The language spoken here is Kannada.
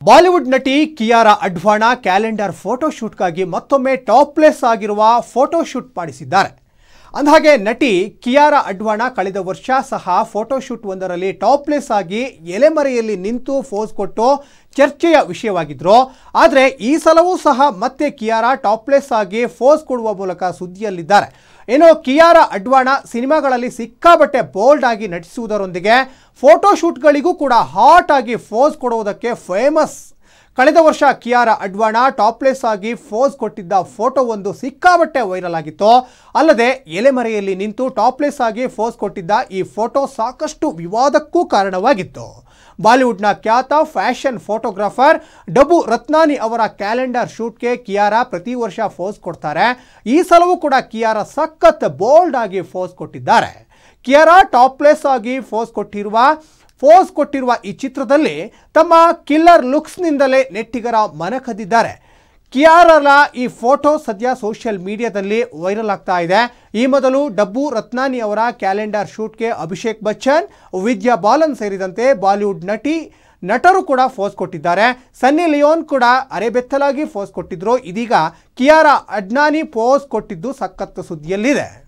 ಬಾಲಿವುಡ್ ನಟಿ ಕಿಯಾರಾ ಅಡ್ವಾಣ ಕ್ಯಾಲೆಂಡರ್ ಫೋಟೋಶೂಟ್ಗಾಗಿ ಮತ್ತೊಮ್ಮೆ ಟಾಪ್ಲೆಸ್ ಆಗಿರುವ ಫೋಟೋಶೂಟ್ ಮಾಡಿಸಿದ್ದಾರೆ ಅಂದಹಾಗೆ ನಟಿ ಕಿಯಾರಾ ಅಡ್ವಾಣ ಕಳೆದ ವರ್ಷ ಸಹ ಫೋಟೋಶೂಟ್ ಒಂದರಲ್ಲಿ ಟಾಪ್ಲೆಸ್ ಆಗಿ ಎಲೆಮರೆಯಲ್ಲಿ ನಿಂತು ಫೋಸ್ ಕೊಟ್ಟು ಚರ್ಚೆಯ ವಿಷಯವಾಗಿದ್ರು ಆದರೆ ಈ ಸಲವೂ ಸಹ ಮತ್ತೆ ಕಿಯಾರಾ ಟಾಪ್ಲೆಸ್ ಆಗಿ ಫೋಸ್ ಕೊಡುವ ಮೂಲಕ ಸುದ್ದಿಯಲ್ಲಿದ್ದಾರೆ ಏನೋ ಕಿಯಾರಾ ಅಡ್ವಾಣ ಸಿನಿಮಾಗಳಲ್ಲಿ ಸಿಕ್ಕಾಬಟ್ಟೆ ಬೋಲ್ಡ್ ಆಗಿ ನಟಿಸುವುದರೊಂದಿಗೆ ಫೋಟೋಶೂಟ್ಗಳಿಗೂ ಕೂಡ ಹಾಟ್ ಆಗಿ ಫೋಸ್ ಕೊಡುವುದಕ್ಕೆ ಫೇಮಸ್ ಕಳೆದ ವರ್ಷ ಕಿಯಾರಾ ಅಡ್ವಾಣ ಟಾಪ್ಲೆಸ್ ಆಗಿ ಫೋಸ್ ಕೊಟ್ಟಿದ್ದ ಫೋಟೋ ಒಂದು ಸಿಕ್ಕಾಬಟ್ಟೆ ವೈರಲ್ ಆಗಿತ್ತು ಅಲ್ಲದೆ ಎಲೆಮರೆಯಲ್ಲಿ ನಿಂತು ಟಾಪ್ಲೆಸ್ ಆಗಿ ಫೋಸ್ ಕೊಟ್ಟಿದ್ದ ಈ ಫೋಟೋ ಸಾಕಷ್ಟು ವಿವಾದಕ್ಕೂ ಕಾರಣವಾಗಿತ್ತು ಬಾಲಿವುಡ್ನ ಖ್ಯಾತ ಫ್ಯಾಷನ್ ಫೋಟೋಗ್ರಾಫರ್ ಡಬು ರತ್ನಾನಿ ಅವರ ಕ್ಯಾಲೆಂಡರ್ ಶೂಟ್ಗೆ ಕಿಯಾರಾ ಪ್ರತಿ ವರ್ಷ ಫೋಸ್ ಕೊಡ್ತಾರೆ ಈ ಸಲವೂ ಕೂಡ ಕಿಯಾರಾ ಸಖತ್ ಬೋಲ್ಡ್ ಆಗಿ ಫೋಸ್ ಕೊಟ್ಟಿದ್ದಾರೆ ಕಿಯಾರಾ ಟಾಪ್ಲೆಸ್ ಆಗಿ ಫೋಸ್ ಕೊಟ್ಟಿರುವ ಫೋಸ್ ಕೊಟ್ಟಿರುವ ಈ ಚಿತ್ರದಲ್ಲಿ ತಮ್ಮ ಕಿಲ್ಲರ್ ಲುಕ್ಸ್ನಿಂದಲೇ ನೆಟ್ಟಿಗರ ಮನ ಕದ್ದಿದ್ದಾರೆ ಕಿಯಾರರ ಈ ಫೋಟೋ ಸದ್ಯ ಸೋಷಿಯಲ್ ಮೀಡಿಯಾದಲ್ಲಿ ವೈರಲ್ ಆಗ್ತಾ ಇದೆ ಈ ಮೊದಲು ಡಬ್ಬು ರತ್ನಾನಿ ಅವರ ಕ್ಯಾಲೆಂಡರ್ ಶೂಟ್ಗೆ ಅಭಿಷೇಕ್ ಬಚ್ಚನ್ ವಿದ್ಯಾ ಬಾಲನ್ ಸೇರಿದಂತೆ ಬಾಲಿವುಡ್ ನಟಿ ನಟರು ಕೂಡ ಫೋಸ್ ಕೊಟ್ಟಿದ್ದಾರೆ ಸನ್ನಿ ಲಿಯೋನ್ ಕೂಡ ಅರೆಬೆತ್ತಲಾಗಿ ಫೋಸ್ ಕೊಟ್ಟಿದ್ರು ಇದೀಗ ಕಿಯಾರಾ ಅಡ್ನಾನಿ ಫೋಸ್ ಕೊಟ್ಟಿದ್ದು ಸಖತ್ ಸುದ್ದಿಯಲ್ಲಿದೆ